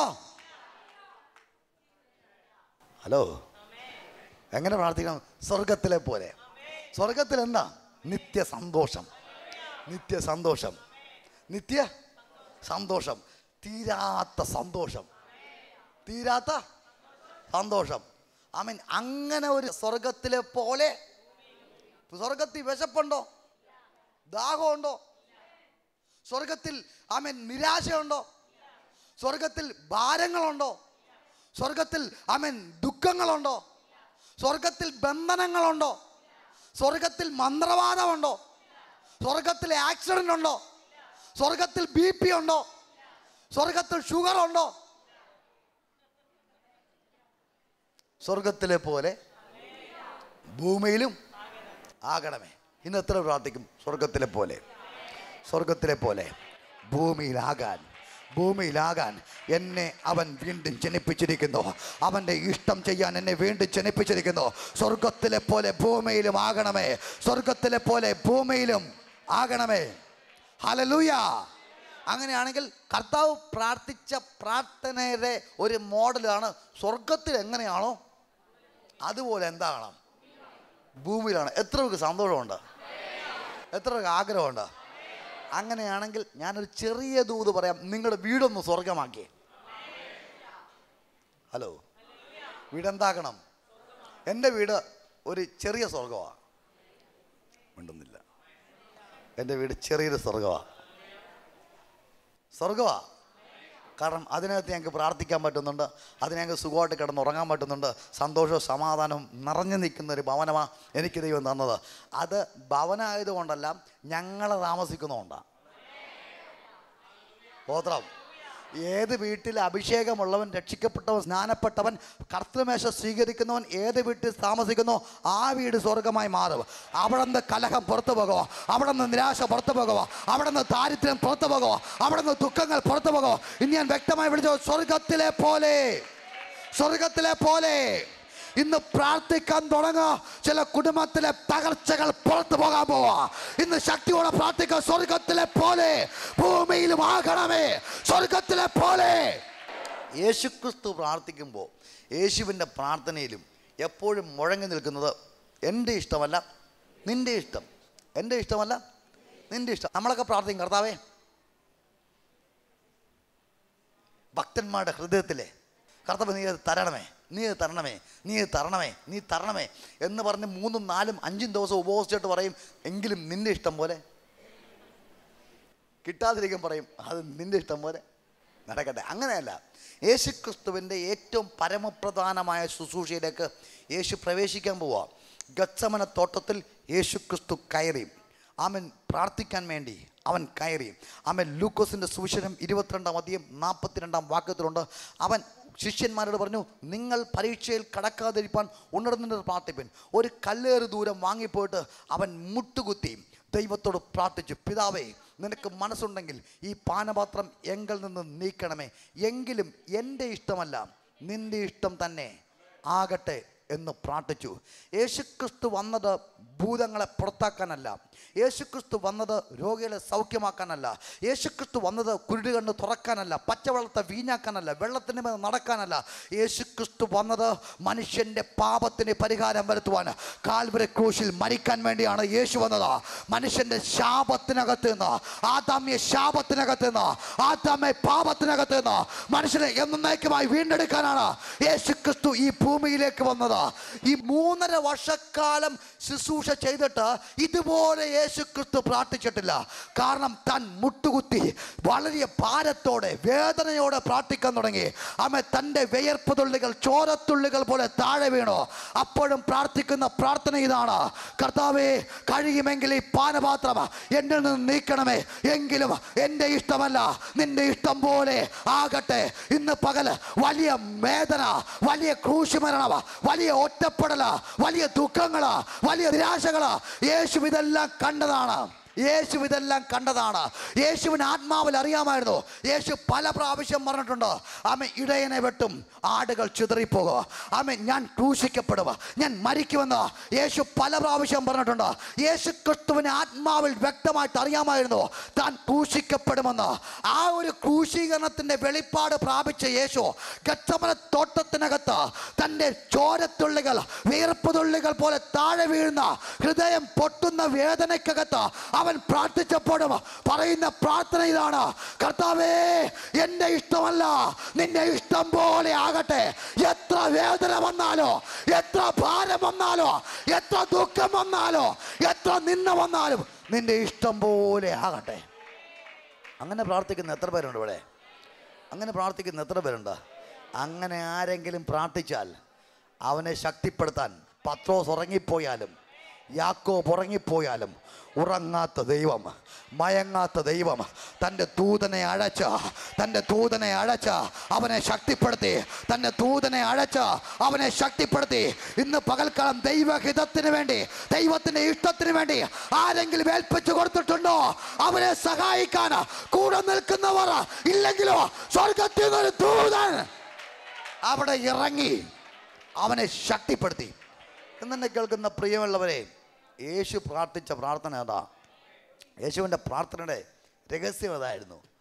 Speaker 2: ഹലോ എങ്ങനെ പ്രാർത്ഥിക്കണം സ്വർഗത്തിലെ പോലെ സ്വർഗത്തിൽ എന്താ നിത്യ സന്തോഷം നിത്യ സന്തോഷം നിത്യ സന്തോഷം തീരാത്ത സന്തോഷം തീരാത്ത സന്തോഷം ഐ മീൻ അങ്ങനെ ഒരു സ്വർഗത്തിലെ പോലെ സ്വർഗത്തിൽ വിശപ്പുണ്ടോ ദാഹമുണ്ടോ സ്വർഗത്തിൽ ഐ മീൻ നിരാശയുണ്ടോ സ്വർഗത്തിൽ ഭാരങ്ങളുണ്ടോ സ്വർഗത്തിൽ ഐ മീൻ ദുഃഖങ്ങളുണ്ടോ സ്വർഗത്തിൽ ബന്ധനങ്ങളുണ്ടോ സ്വർഗത്തിൽ മന്ത്രവാദമുണ്ടോ സ്വർഗത്തിൽ ആക്സിഡന്റ് ഉണ്ടോ സ്വർഗത്തിൽ ബി പി ഉണ്ടോ സ്വർഗത്തിൽ ഷുഗർ ഉണ്ടോ സ്വർഗത്തിലെ പോലെ ഭൂമിയിലും ആകണമേ ഇന്ന് എത്ര പ്രാർത്ഥിക്കും സ്വർഗത്തിലെ പോലെ സ്വർഗത്തിലെ പോലെ ഭൂമിയിലാകാൻ ഭൂമിയിലാകാൻ എന്നെ അവൻ വീണ്ടും ജനിപ്പിച്ചിരിക്കുന്നു അവൻ്റെ ഇഷ്ടം ചെയ്യാൻ എന്നെ വീണ്ടും ജനിപ്പിച്ചിരിക്കുന്നു സ്വർഗത്തിലെ പോലെ ഭൂമിയിലും ആകണമേ സ്വർഗത്തിലെ പോലെ ഭൂമിയിലും ആകണമേ ഹലലൂയ അങ്ങനെയാണെങ്കിൽ കർത്താവ് പ്രാർത്ഥിച്ച പ്രാർത്ഥനയുടെ ഒരു മോഡലാണ് സ്വർഗത്തിൽ എങ്ങനെയാണോ അതുപോലെ എന്താകണം ഭൂമിയിലാണ് എത്ര പേർക്ക് സന്തോഷമുണ്ട് എത്ര പേർക്ക് ആഗ്രഹമുണ്ട് അങ്ങനെയാണെങ്കിൽ ഞാനൊരു ചെറിയ ദൂത് പറയാം നിങ്ങളുടെ വീടൊന്ന് സ്വർഗമാക്കി ഹലോ വീടെന്താക്കണം എൻ്റെ വീട് ഒരു ചെറിയ സ്വർഗമാണ് മിണ്ടുന്നില്ല എൻ്റെ വീട് ചെറിയൊരു സ്വർഗമാണ് സ്വർഗമാ കാരണം അതിനകത്ത് ഞങ്ങൾക്ക് പ്രാർത്ഥിക്കാൻ പറ്റുന്നുണ്ട് അതിന് ഞങ്ങൾക്ക് സുഖമായിട്ട് കിടന്ന് ഉറങ്ങാൻ പറ്റുന്നുണ്ട് സന്തോഷവും സമാധാനവും നിറഞ്ഞു നിൽക്കുന്ന ഒരു ഭവനമാണ് എനിക്ക് ദൈവം തന്നത് അത് ഭവനമായതുകൊണ്ടല്ല ഞങ്ങൾ താമസിക്കുന്നതുകൊണ്ടാണ് ഗോത്രം ഏത് വീട്ടിൽ അഭിഷേകമുള്ളവൻ രക്ഷിക്കപ്പെട്ടവൻ സ്നാനപ്പെട്ടവൻ കർത്തൃമേശ സ്വീകരിക്കുന്നവൻ ഏത് വീട്ടിൽ താമസിക്കുന്നോ ആ വീട് സ്വർഗമായി മാറും അവിടെ നിന്ന് കലഹം പുറത്തു പോകുമോ അവിടെ നിന്ന് നിരാശ പുറത്തു പോകുമോ അവിടെ നിന്ന് ദാരിദ്ര്യം പുറത്തു പോകുമോ അവിടെ നിന്ന് ദുഃഖങ്ങൾ പുറത്തു പോകുമോ ഇനി ഞാൻ വ്യക്തമായി വിളിച്ചോ സ്വർഗത്തിലെ പോലെ സ്വർഗത്തിലെ പോലെ ഇന്ന് പ്രാർത്ഥിക്കാൻ തുടങ്ങുക ചില കുടുംബത്തിലെ തകർച്ചകൾ പുറത്തു പോകാൻ പോവാ ഇന്ന് ശക്തിയോടെ പ്രാർത്ഥിക്കുക സ്വർഗത്തിലെ പോലെ ഭൂമിയിലും ആകണമേ സ്വർഗത്തിലെ പോലെ യേശുക്രിസ്തു പ്രാർത്ഥിക്കുമ്പോൾ യേശുവിൻ്റെ പ്രാർത്ഥനയിലും എപ്പോഴും മുഴങ്ങി നിൽക്കുന്നത് എൻ്റെ ഇഷ്ടമല്ല നിൻ്റെ ഇഷ്ടം എൻ്റെ ഇഷ്ടമല്ല നിൻ്റെ ഇഷ്ടം നമ്മളൊക്കെ പ്രാർത്ഥിക്കും കർത്താവേ ഭക്തന്മാരുടെ ഹൃദയത്തിലെ കർത്താവ് നീ അത് തരണമേ നീ അത് തരണമേ നീ അത് തരണമേ നീ തരണമേ എന്ന് പറഞ്ഞ് മൂന്നും നാലും അഞ്ചും ദിവസം ഉപവസിച്ചിട്ട് പറയും എങ്കിലും നിന്റെ ഇഷ്ടം പോലെ കിട്ടാതിരിക്കും പറയും അത് നിന്റെ ഇഷ്ടം പോലെ നടക്കട്ടെ അങ്ങനെയല്ല യേശു ക്രിസ്തുവിൻ്റെ ഏറ്റവും പരമപ്രധാനമായ ശുശ്രൂഷയിലേക്ക് യേശു പ്രവേശിക്കാൻ പോവാ ഗച്ചമന തോട്ടത്തിൽ യേശു ക്രിസ്തു കയറി അവൻ പ്രാർത്ഥിക്കാൻ വേണ്ടി അവൻ കയറി അവൻ ലൂക്കോസിൻ്റെ സുവിശേഷം ഇരുപത്തിരണ്ടാം അധികം നാൽപ്പത്തിരണ്ടാം വാക്യത്തിലുണ്ട് അവൻ ശിഷ്യന്മാരോട് പറഞ്ഞു നിങ്ങൾ പരീക്ഷയിൽ കടക്കാതിരിപ്പാൻ ഉണർന്നിട്ട് പ്രാർത്ഥിപ്പൻ ഒരു കല്ലേറ് ദൂരം വാങ്ങിപ്പോയിട്ട് അവൻ മുട്ടുകുത്തി ദൈവത്തോട് പ്രാർത്ഥിച്ചു പിതാവേ നിനക്ക് മനസ്സുണ്ടെങ്കിൽ ഈ പാനപാത്രം എങ്കിൽ നിന്ന് നീക്കണമേ എങ്കിലും എൻ്റെ ഇഷ്ടമല്ല നിൻ്റെ ഇഷ്ടം തന്നെ ആകട്ടെ എന്ന് പ്രാർത്ഥിച്ചു യേശുക്രിസ്തു വന്നത് ഭൂതങ്ങളെ പുറത്താക്കാനല്ല യേശുക്രിസ്തു വന്നത് രോഗികളെ സൗഖ്യമാക്കാനല്ല യേശുക്രിസ്തു വന്നത് കുരുടി കണ്ണ് തുറക്കാനല്ല പച്ചവെള്ളത്തെ വീഞ്ഞാക്കാനല്ല വെള്ളത്തിന് മേൽ നടക്കാനല്ല യേശുക്രിസ്തു വന്നത് മനുഷ്യൻ്റെ പാപത്തിന് പരിഹാരം വരുത്തുവാൻ കാൽവര ക്രൂശിൽ മരിക്കാൻ വേണ്ടിയാണ് യേശു വന്നത് മനുഷ്യൻ്റെ ശാപത്തിനകത്ത് നിന്ന് ആദാമ്യ ശാപത്തിനകത്ത് നിന്ന് ആദാമ്യ പാപത്തിനകത്ത് നിന്ന് മനുഷ്യനെ എന്നേക്കുമായി വീണ്ടെടുക്കാനാണ് യേശുക്രിസ്തു ഈ ഭൂമിയിലേക്ക് വന്നത് ഈ മൂന്നര വർഷക്കാലം ശുശ്രൂഷ ചെയ്തിട്ട് ഇതുപോലെ യേശു ക്രിസ്തു പ്രാർത്ഥിച്ചിട്ടില്ല കാരണം താൻ മുട്ടുകുത്തി വളരെ ഭാരത്തോടെ വേദനയോടെ പ്രാർത്ഥിക്കാൻ തുടങ്ങി അമ്മ തൻ്റെ വിയർപ്പ് തുള്ളികൾ ചോരത്തുള്ളികൾ പോലെ താഴെ വീണു അപ്പോഴും പ്രാർത്ഥിക്കുന്ന പ്രാർത്ഥന ഇതാണ് കർത്താവേ കഴിയുമെങ്കിൽ ഈ പാനപാത്രം എന്നിൽ നിന്ന് നീക്കണമേ എങ്കിലും എൻ്റെ ഇഷ്ടമല്ല നിന്റെ ഇഷ്ടം പോലെ ആകട്ടെ ഇന്ന് പകൽ വലിയ വേദന വലിയ ക്രൂശുമരണ വലിയ ഒറ്റപ്പെടല വലിയ ദുഃഖങ്ങള് വലിയ നിരാശകള് യേശു ഇതെല്ലാം കണ്ടതാണ് യേശു ഇതെല്ലാം കണ്ടതാണ് യേശുവിന് ആത്മാവിൽ അറിയാമായിരുന്നു യേശു പല പ്രാവശ്യം പറഞ്ഞിട്ടുണ്ട് ആമ ഇടയനെ വെട്ടും ആടുകൾ ചിതറിപ്പോകുക ആമ ഞാൻ ക്രൂശിക്കപ്പെടുക ഞാൻ മരിക്കുമെന്ന് യേശു പല പ്രാവശ്യം പറഞ്ഞിട്ടുണ്ട് യേശു ക്രിസ്തുവിന് ആത്മാവിൽ വ്യക്തമായിട്ട് അറിയാമായിരുന്നു താൻ ക്രൂശിക്കപ്പെടുമെന്ന് ആ ഒരു ക്രൂശീകരണത്തിന്റെ വെളിപ്പാട് പ്രാപിച്ച യേശു ഗച്ചമന തോട്ടത്തിനകത്ത് തൻ്റെ ചോരത്തുള്ളികൾ വീർപ്പ് തുള്ളികൾ പോലെ താഴെ വീഴുന്ന ഹൃദയം പൊട്ടുന്ന വേദനയ്ക്കകത്ത് അവൻ പ്രാർത്ഥിച്ചപ്പോഴും പറയുന്ന പ്രാർത്ഥന ഇതാണ് കർത്താവേ എൻ്റെ ഇഷ്ടമല്ല നിന്റെ ഇഷ്ടം പോലെ ആകട്ടെ എത്ര വേദന വന്നാലോ എത്ര ഭാരം വന്നാലോ എത്ര ദുഃഖം വന്നാലോ എത്ര നിന്ന വന്നാലും നിന്റെ ഇഷ്ടം പോലെ ആകട്ടെ അങ്ങനെ പ്രാർത്ഥിക്കുന്ന എത്ര പേരുണ്ട് ഇവിടെ അങ്ങനെ പ്രാർത്ഥിക്കുന്ന എത്ര പേരുണ്ട് അങ്ങനെ ആരെങ്കിലും പ്രാർത്ഥിച്ചാൽ അവനെ ശക്തിപ്പെടുത്താൻ പത്രോസ് ഉറങ്ങിപ്പോയാലും യാക്കോ ഉറങ്ങിപ്പോയാലും ഉറങ്ങാത്ത ദൈവം മയങ്ങാത്ത ദൈവം തൻ്റെ ദൂതനെ അഴച്ച തൻ്റെ ദൂതനെ അഴച്ച അവനെ ശക്തിപ്പെടുത്തി തൻ്റെ ദൂതനെ അഴച്ച അവനെ ശക്തിപ്പെടുത്തി ഇന്ന് പകൽക്കാലം ദൈവഹിതത്തിന് വേണ്ടി ദൈവത്തിൻ്റെ ഇഷ്ടത്തിന് വേണ്ടി ആരെങ്കിലും ഏൽപ്പിച്ചു കൊടുത്തിട്ടുണ്ടോ അവനെ സഹായിക്കാൻ കൂടെ നിൽക്കുന്നവർ ഇല്ലെങ്കിലോ സ്വർഗത്തിൽ നിന്നൊരു ദൂതൻ അവിടെ ഇറങ്ങി അവനെ ശക്തിപ്പെടുത്തി എന്നെ കേൾക്കുന്ന പ്രിയമുള്ളവരെ യേശു പ്രാർത്ഥിച്ച പ്രാർത്ഥന അതാ യേശുവിൻ്റെ പ്രാർത്ഥനയുടെ രഹസ്യം അതായിരുന്നു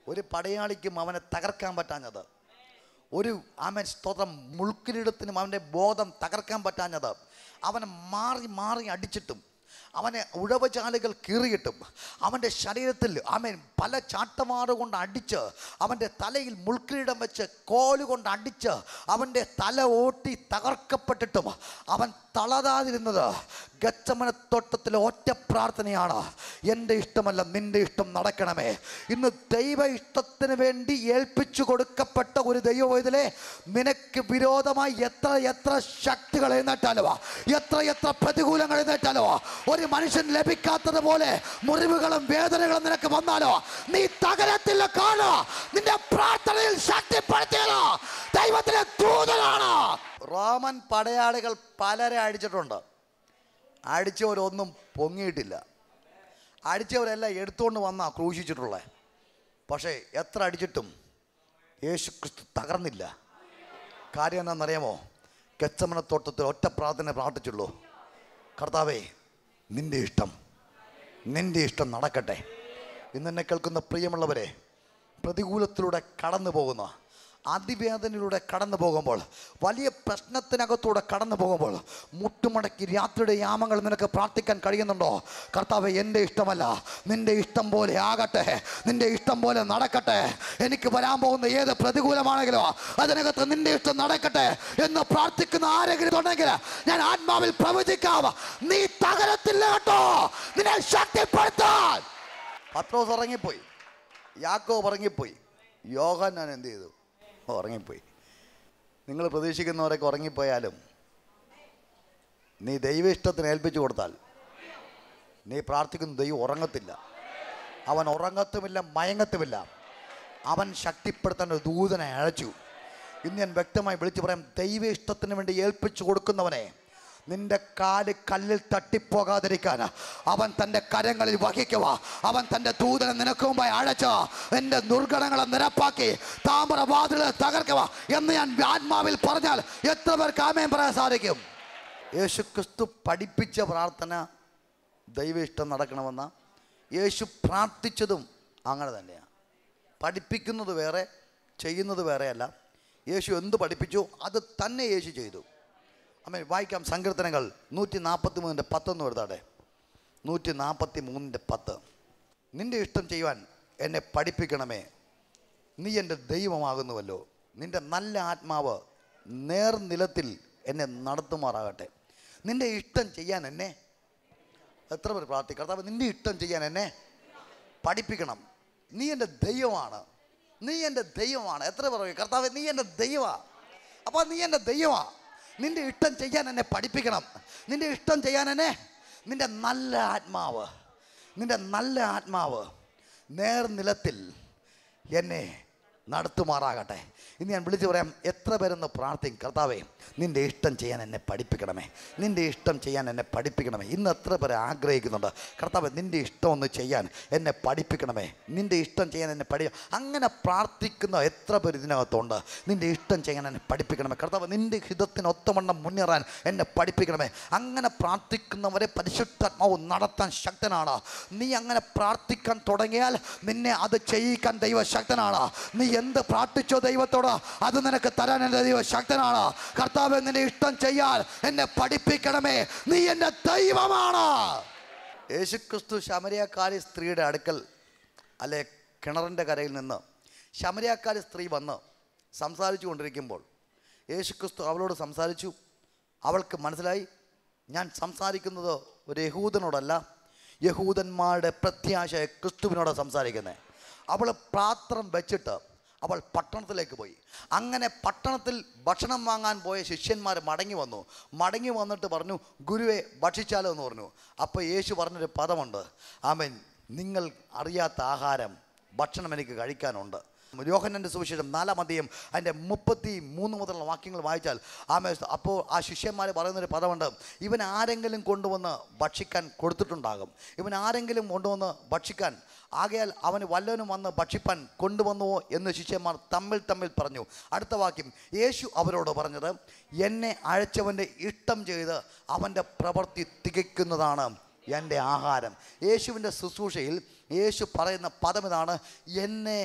Speaker 2: ഒരു പടയാളിക്കും അവനെ തകർക്കാൻ പറ്റാഞ്ഞത് ഒരു ആമൻ സ്തോത്രം മുൾക്കിരീടത്തിനും അവൻ്റെ ബോധം തകർക്കാൻ പറ്റാഞ്ഞത് അവനെ മാറി മാറി അടിച്ചിട്ടും അവനെ ഉഴവചാലുകൾ കീറിയിട്ടും അവൻ്റെ ശരീരത്തിൽ അവൻ പല ചാട്ടമാറ് കൊണ്ട് അടിച്ച് അവൻ്റെ തലയിൽ മുൾക്കിരീടം വെച്ച് കോലുകൊണ്ട് അടിച്ച് അവൻ്റെ തല ഓട്ടി തകർക്കപ്പെട്ടിട്ടും അവൻ തളരാതിരുന്നത് ഗച്ചമനത്തോട്ടത്തിലെ ഒറ്റ പ്രാർത്ഥനയാണ് എൻ്റെ ഇഷ്ടമല്ല നിൻ്റെ ഇഷ്ടം നടക്കണമേ ഇന്ന് ദൈവ ഇഷ്ടത്തിന് വേണ്ടി ഏൽപ്പിച്ചു കൊടുക്കപ്പെട്ട ഒരു ദൈവവേദലെ നിനക്ക് വിരോധമായി എത്ര എത്ര ശക്തികൾ എഴുന്നേറ്റാലോ എത്ര എത്ര പ്രതികൂലങ്ങൾ എഴുന്നേറ്റാലോ ഒരു മനുഷ്യൻ ലഭിക്കാത്തതുപോലെ മുറിവുകളും വേദനകളും നിനക്ക് വന്നാലോ നീ തകരത്തില്ല കാണോ നിന്റെ പ്രാർത്ഥനയിൽ ശക്തിപ്പെടുത്തിയാലോ ദൈവത്തിലെ ദൂതനാണ് റോമൻ പടയാളികൾ പലരെ അടിച്ചിട്ടുണ്ട് അടിച്ചവരൊന്നും പൊങ്ങിയിട്ടില്ല അടിച്ചവരെല്ലാം എടുത്തുകൊണ്ട് വന്നാ ക്രൂശിച്ചിട്ടുള്ളത് പക്ഷേ എത്ര അടിച്ചിട്ടും യേശു ക്രിസ്തു തകർന്നില്ല കാര്യം എന്താണെന്നറിയാമോ കെച്ചമനത്തോട്ടത്തിൽ ഒറ്റ പ്രാർത്ഥന പ്രാർത്ഥിച്ചുള്ളൂ കർത്താവേ നിന്റെ ഇഷ്ടം നിന്റെ ഇഷ്ടം നടക്കട്ടെ ഇന്നെന്നെ കേൾക്കുന്ന പ്രിയമുള്ളവരെ പ്രതികൂലത്തിലൂടെ കടന്നു പോകുന്ന അതിവേദനയിലൂടെ കടന്നു പോകുമ്പോൾ വലിയ പ്രശ്നത്തിനകത്തൂടെ കടന്നു പോകുമ്പോൾ മുട്ടുമടക്കി രാത്രിയുടെ യാമങ്ങൾ നിനക്ക് പ്രാർത്ഥിക്കാൻ കഴിയുന്നുണ്ടോ കർത്താവ് എൻ്റെ ഇഷ്ടമല്ല നിന്റെ ഇഷ്ടം പോലെ ആകട്ടെ നിന്റെ ഇഷ്ടം പോലെ നടക്കട്ടെ എനിക്ക് വരാൻ പോകുന്ന ഏത് പ്രതികൂലമാണെങ്കിലോ അതിനകത്ത് നിന്റെ ഇഷ്ടം നടക്കട്ടെ എന്ന് പ്രാർത്ഥിക്കുന്ന ആരെങ്കിലും ഉണ്ടെങ്കിൽ ഞാൻ ആത്മാവിൽ പ്രവചിക്കാം നീ തകരത്തില്ല കേട്ടോ നിന്നെ ശക്തിപ്പെടുത്താൻ പത്രോസ് ഉറങ്ങിപ്പോയി യാക്കോ ഉറങ്ങിപ്പോയി യോഹൻ ഞാൻ എന്ത് ചെയ്തു ഓ, ഉറങ്ങിപ്പോയി നിങ്ങൾ പ്രതീക്ഷിക്കുന്നവരൊക്കെ ഉറങ്ങിപ്പോയാലും നീ ദൈവ ഇഷ്ടത്തിന് ഏൽപ്പിച്ചു കൊടുത്താൽ നീ പ്രാർത്ഥിക്കുന്ന ദൈവം ഉറങ്ങത്തില്ല അവൻ ഉറങ്ങത്തുമില്ല മയങ്ങത്തുമില്ല അവൻ ശക്തിപ്പെടുത്താൻ ഒരു ദൂതനെ അയച്ചു ഇന്ന് ഞാൻ വ്യക്തമായി വിളിച്ചു പറയാം ദൈവ ഇഷ്ടത്തിന് വേണ്ടി ഏൽപ്പിച്ചു കൊടുക്കുന്നവനെ നിന്റെ കാല് കല്ലിൽ തട്ടിപ്പോകാതിരിക്കാൻ അവൻ തൻ്റെ കരങ്ങളിൽ വഹിക്കുക അവൻ തൻ്റെ ദൂതനെ നിനക്ക് മുമ്പായി അഴച്ച് എൻ്റെ ദുർഘടങ്ങളെ നിരപ്പാക്കി താമ്രവാതിൽ തകർക്കുക എന്ന് ഞാൻ ആത്മാവിൽ പറഞ്ഞാൽ എത്ര പേർക്ക് ആമയം പറയാൻ സാധിക്കും യേശു ക്രിസ്തു പഠിപ്പിച്ച പ്രാർത്ഥന ദൈവ ഇഷ്ടം നടക്കണമെന്ന യേശു പ്രാർത്ഥിച്ചതും അങ്ങനെ തന്നെയാണ് പഠിപ്പിക്കുന്നത് വേറെ ചെയ്യുന്നത് വേറെയല്ല യേശു എന്ത് പഠിപ്പിച്ചു അത് തന്നെ യേശു ചെയ്തു അമ്മ വായിക്കാം സങ്കീർത്തനങ്ങൾ നൂറ്റി നാൽപ്പത്തി മൂന്നിൻ്റെ പത്തൊന്ന് എഴുതാടെ നൂറ്റി നാൽപ്പത്തി മൂന്നിൻ്റെ പത്ത് നിന്റെ ഇഷ്ടം ചെയ്യുവാൻ എന്നെ പഠിപ്പിക്കണമേ നീ എൻ്റെ ദൈവമാകുന്നുവല്ലോ നിന്റെ നല്ല ആത്മാവ് നേർനിലത്തിൽ എന്നെ നടത്തുമാറാകട്ടെ നിന്റെ ഇഷ്ടം ചെയ്യാൻ എന്നെ എത്ര പേർ പ്രാർത്ഥി കർത്താവ് നിന്റെ ഇഷ്ടം ചെയ്യാൻ എന്നെ പഠിപ്പിക്കണം നീ എൻ്റെ ദൈവമാണ് നീ എൻ്റെ ദൈവമാണ് എത്ര പറയും കർത്താവ് നീ എൻ്റെ ദൈവമാ അപ്പോൾ നീ എൻ്റെ ദൈവമാ നിന്റെ ഇഷ്ടം ചെയ്യാൻ എന്നെ പഠിപ്പിക്കണം നിന്റെ ഇഷ്ടം ചെയ്യാൻ എന്നെ നിന്റെ നല്ല ആത്മാവ് നിന്റെ നല്ല ആത്മാവ് നേർനിലത്തിൽ എന്നെ നടത്തുമാറാകട്ടെ ഇന്ന് ഞാൻ വിളിച്ചു പറയാം എത്ര പേരെന്ന് പ്രാർത്ഥിക്കും കർത്താവേ നിൻ്റെ ഇഷ്ടം ചെയ്യാൻ എന്നെ പഠിപ്പിക്കണമേ നിൻ്റെ ഇഷ്ടം ചെയ്യാൻ എന്നെ പഠിപ്പിക്കണമേ ഇന്ന് എത്ര പേരെ ആഗ്രഹിക്കുന്നുണ്ട് കർത്താവ് നിൻ്റെ ഇഷ്ടം ഒന്ന് ചെയ്യാൻ എന്നെ പഠിപ്പിക്കണമേ നിൻ്റെ ഇഷ്ടം ചെയ്യാൻ എന്നെ പഠി അങ്ങനെ പ്രാർത്ഥിക്കുന്ന എത്ര പേര് ഇതിനകത്തുണ്ട് നിൻ്റെ ഇഷ്ടം ചെയ്യാൻ എന്നെ പഠിപ്പിക്കണമേ കർത്താവ് നിൻ്റെ ഹിതത്തിന് ഒത്തവണ്ണം മുന്നേറാൻ എന്നെ പഠിപ്പിക്കണമേ അങ്ങനെ പ്രാർത്ഥിക്കുന്നവരെ പരിശുദ്ധാത്മാവ് നടത്താൻ ശക്തനാണ് നീ അങ്ങനെ പ്രാർത്ഥിക്കാൻ തുടങ്ങിയാൽ നിന്നെ അത് ചെയ്യിക്കാൻ ദൈവ ശക്തനാണ് നീ എന്ത് പ്രാർത്ഥിച്ചോ ദൈവത്തോട് അത് നിനക്ക് തരാൻ എൻ്റെ ദൈവ ശക്തനാണ് കർത്താവ് നിന്നെ ഇഷ്ടം ചെയ്യാൻ എന്നെ പഠിപ്പിക്കണമേ നീ എൻ്റെ ദൈവമാണ് യേശുക്രിസ്തു ശമരിയക്കാരി സ്ത്രീയുടെ അടുക്കൽ അല്ലെ കിണറിൻ്റെ കരയിൽ നിന്ന് ശമരിയക്കാരി സ്ത്രീ വന്ന് സംസാരിച്ചു കൊണ്ടിരിക്കുമ്പോൾ യേശുക്രിസ്തു അവളോട് സംസാരിച്ചു അവൾക്ക് മനസ്സിലായി ഞാൻ സംസാരിക്കുന്നത് ഒരു യഹൂദനോടല്ല യഹൂദന്മാരുടെ പ്രത്യാശ ക്രിസ്തുവിനോട് സംസാരിക്കുന്നത് അവൾ പാത്രം വെച്ചിട്ട് അവൾ പട്ടണത്തിലേക്ക് പോയി അങ്ങനെ പട്ടണത്തിൽ ഭക്ഷണം വാങ്ങാൻ പോയ ശിഷ്യന്മാർ മടങ്ങി വന്നു മടങ്ങി വന്നിട്ട് പറഞ്ഞു ഗുരുവെ ഭക്ഷിച്ചാലോ എന്ന് പറഞ്ഞു അപ്പോൾ യേശു പറഞ്ഞൊരു പദമുണ്ട് ആമൻ നിങ്ങൾ അറിയാത്ത ആഹാരം ഭക്ഷണം എനിക്ക് കഴിക്കാനുണ്ട് യോഹന്നൻ്റെ സുവിശേഷം നാലാം അധ്യയം അതിൻ്റെ മുപ്പത്തി മൂന്ന് മുതലുള്ള വാക്യങ്ങൾ വായിച്ചാൽ ആമേ അപ്പോൾ ആ ശിഷ്യന്മാർ പറയുന്നൊരു പദമുണ്ട് ഇവൻ ആരെങ്കിലും കൊണ്ടുവന്ന് ഭക്ഷിക്കാൻ കൊടുത്തിട്ടുണ്ടാകും ഇവൻ ആരെങ്കിലും കൊണ്ടുവന്ന് ഭക്ഷിക്കാൻ ആകയാൽ അവന് വല്ലവനും വന്ന് ഭക്ഷിപ്പാൻ കൊണ്ടുവന്നുവോ എന്ന് ശിഷ്യന്മാർ തമ്മിൽ തമ്മിൽ പറഞ്ഞു അടുത്ത വാക്യം യേശു അവരോട് പറഞ്ഞത് എന്നെ അയച്ചവൻ്റെ ഇഷ്ടം ചെയ്ത് അവൻ്റെ പ്രവൃത്തി തികയ്ക്കുന്നതാണ് എൻ്റെ ആഹാരം യേശുവിൻ്റെ ശുശ്രൂഷയിൽ യേശു പറയുന്ന പദം ഇതാണ് എന്നെ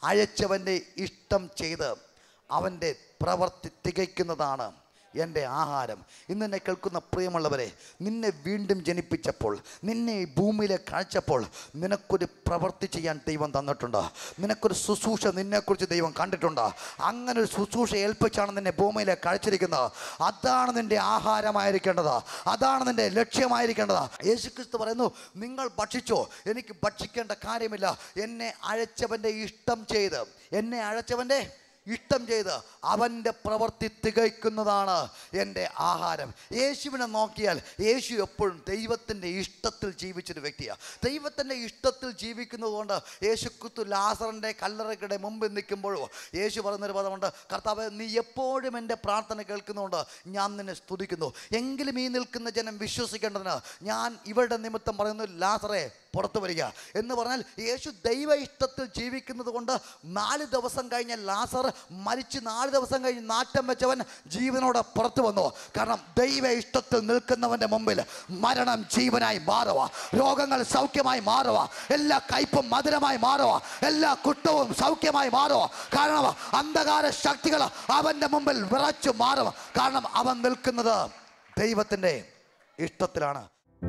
Speaker 2: അയച്ചവൻ്റെ ഇഷ്ടം ചെയ്ത് അവൻ്റെ പ്രവർത്തി തികയ്ക്കുന്നതാണ് എൻ്റെ ആഹാരം ഇന്ന് എന്നെ കേൾക്കുന്ന പ്രിയമുള്ളവരെ നിന്നെ വീണ്ടും ജനിപ്പിച്ചപ്പോൾ നിന്നെ ഈ ഭൂമിയിലേക്ക് അയച്ചപ്പോൾ നിനക്കൊരു പ്രവൃത്തി ചെയ്യാൻ ദൈവം തന്നിട്ടുണ്ട് നിനക്കൊരു ശുശ്രൂഷ നിന്നെക്കുറിച്ച് ദൈവം കണ്ടിട്ടുണ്ട് അങ്ങനെ ഒരു ശുശ്രൂഷ ഏൽപ്പിച്ചാണ് നിന്നെ ഭൂമിയിലേക്ക് അയച്ചിരിക്കുന്നത് അതാണ് നിൻ്റെ ആഹാരമായിരിക്കേണ്ടത് അതാണ് നിൻ്റെ ലക്ഷ്യമായിരിക്കേണ്ടത് യേശുക്രിസ്തു പറയുന്നു നിങ്ങൾ ഭക്ഷിച്ചോ എനിക്ക് ഭക്ഷിക്കേണ്ട കാര്യമില്ല എന്നെ അയച്ചവൻ്റെ ഇഷ്ടം ചെയ്ത് എന്നെ അയച്ചവൻ്റെ ഇഷ്ടം ചെയ്ത് അവൻ്റെ പ്രവൃത്തി തികയ്ക്കുന്നതാണ് എൻ്റെ ആഹാരം യേശുവിനെ നോക്കിയാൽ യേശു എപ്പോഴും ദൈവത്തിൻ്റെ ഇഷ്ടത്തിൽ ജീവിച്ചൊരു വ്യക്തിയാണ് ദൈവത്തിൻ്റെ ഇഷ്ടത്തിൽ ജീവിക്കുന്നത് കൊണ്ട് യേശു ക്രിസ്തു ലാസറിൻ്റെ കല്ലറയുടെ മുമ്പിൽ നിൽക്കുമ്പോഴോ യേശു പറയുന്നൊരു പദമുണ്ട് കർത്താവ് നീ എപ്പോഴും എൻ്റെ പ്രാർത്ഥന കേൾക്കുന്നുകൊണ്ട് ഞാൻ നിന്നെ സ്തുതിക്കുന്നു എങ്കിലും ഈ നിൽക്കുന്ന ജനം വിശ്വസിക്കേണ്ടതിന് ഞാൻ ഇവരുടെ നിമിത്തം പറയുന്നു ലാസറെ പുറത്തു വരിക എന്ന് പറഞ്ഞാൽ യേശു ദൈവ ഇഷ്ടത്തിൽ ജീവിക്കുന്നത് കൊണ്ട് നാല് ദിവസം കഴിഞ്ഞ ലാസർ മരിച്ച് നാല് ദിവസം കഴിഞ്ഞ് നാറ്റം വെച്ചവൻ ജീവനോടെ പുറത്തു വന്നു കാരണം ദൈവ ഇഷ്ടത്തിൽ നിൽക്കുന്നവൻ്റെ മുമ്പിൽ മരണം ജീവനായി മാറുക രോഗങ്ങൾ സൗഖ്യമായി മാറുക എല്ലാ കയ്പും മധുരമായി മാറുക എല്ലാ കുറ്റവും സൗഖ്യമായി മാറുക കാരണം അന്ധകാര ശക്തികൾ അവൻ്റെ മുമ്പിൽ വിറച്ചു മാറുക കാരണം അവൻ നിൽക്കുന്നത് ദൈവത്തിൻ്റെ ഇഷ്ടത്തിലാണ്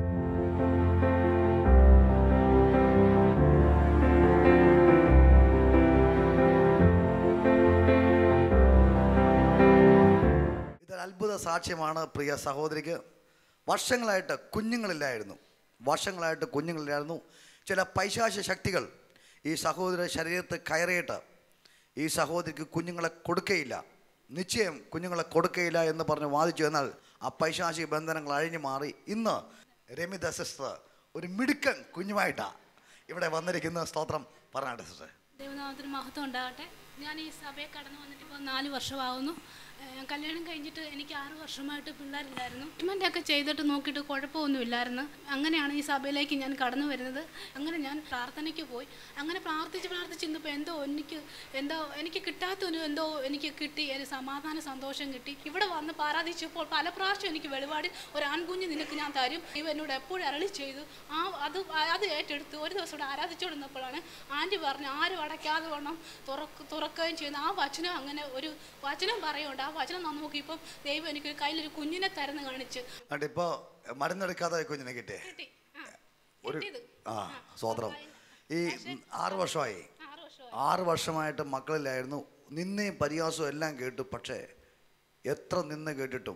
Speaker 2: ഇതൊരു അത്ഭുത സാക്ഷ്യമാണ് പ്രിയ സഹോദരിക്ക് വർഷങ്ങളായിട്ട് കുഞ്ഞുങ്ങളില്ലായിരുന്നു വർഷങ്ങളായിട്ട് കുഞ്ഞുങ്ങളില്ലായിരുന്നു ചില പൈശാച ശക്തികൾ ഈ സഹോദര ശരീരത്തിൽ കയറിയിട്ട് ഈ സഹോദരിക്ക് കുഞ്ഞുങ്ങളെ കൊടുക്കയില്ല നിശ്ചയം കുഞ്ഞുങ്ങളെ കൊടുക്കയില്ല എന്ന് പറഞ്ഞ് വാദിച്ചു എന്നാൽ ആ പൈശാചിക ബന്ധനങ്ങൾ അഴിഞ്ഞു മാറി ഇന്ന് രമിത സിസ്റ്റർ ഒരു മിടുക്കൻ കുഞ്ഞുമായിട്ടാണ് ഇവിടെ വന്നിരിക്കുന്ന സ്തോത്രം പറഞ്ഞാട്ടെ സിസ്റ്റർ
Speaker 4: ദൈവനാമത്തിന് മഹത്വം ഉണ്ടാകട്ടെ ഞാൻ ഈ സഭയെ കടന്നു വന്നിട്ട് ഇപ്പോൾ നാല് വർഷമാകുന്നു ഏഹ് കല്യാണം കഴിഞ്ഞിട്ട് എനിക്ക് ആറ് വർഷമായിട്ട് പിള്ളേരില്ലായിരുന്നു ട്രീറ്റ്മെൻ്റ് ഒക്കെ ചെയ്തിട്ട് നോക്കിയിട്ട് കുഴപ്പമൊന്നുമില്ലായിരുന്നു അങ്ങനെയാണ് ഈ സഭയിലേക്ക് ഞാൻ കടന്നു വരുന്നത് അങ്ങനെ ഞാൻ പ്രാർത്ഥനയ്ക്ക് പോയി അങ്ങനെ പ്രാർത്ഥിച്ച് പ്രാർത്ഥിച്ച് ഇന്നിപ്പോൾ എന്തോ എനിക്ക് എന്തോ എനിക്ക് കിട്ടാത്തൊരു എന്തോ എനിക്ക് കിട്ടി ഒരു സമാധാന സന്തോഷം കിട്ടി ഇവിടെ വന്ന് പാരാധിച്ചപ്പോൾ പല പ്രാവശ്യം എനിക്ക് വെളിപാട് ഒരു ആൺകുഞ്ഞ് നിനക്ക് ഞാൻ തരും ഇവ എന്നോട് എപ്പോഴും അരളി ചെയ്തു ആ അത് അത് ഏറ്റെടുത്ത് ഒരു ദിവസം ഇവിടെ ആരാധിച്ചുകൊണ്ടിരുന്നപ്പോഴാണ് ആൻറ്റി പറഞ്ഞു ആരും അടയ്ക്കാതെ വേണം തുറക്ക് തുറക്കുകയും ചെയ്യുന്നു ആ വചനം അങ്ങനെ ഒരു വചനം പറയുന്നുണ്ട് ആ വചനം നോക്കിയപ്പം ദൈവം എനിക്കൊരു കയ്യിലൊരു കുഞ്ഞിനെ തരുന്ന് കാണിച്ച്
Speaker 2: എന്നിട്ട് ഇപ്പോൾ മരുന്നെടുക്കാതെ കുഞ്ഞിനെ കിട്ടിയേ
Speaker 4: കിട്ടി ആ
Speaker 2: ഒരു
Speaker 4: കിട്ടിയത്
Speaker 2: ആ സ്വോത്രം ഈ ആറ് വർഷമായി
Speaker 4: ആറ് വർഷം
Speaker 2: ആറ് വർഷമായിട്ട് മക്കളിലായിരുന്നു നിന്നയും പരിഹാസവും എല്ലാം കേട്ടു പക്ഷേ എത്ര നിന്ന് കേട്ടിട്ടും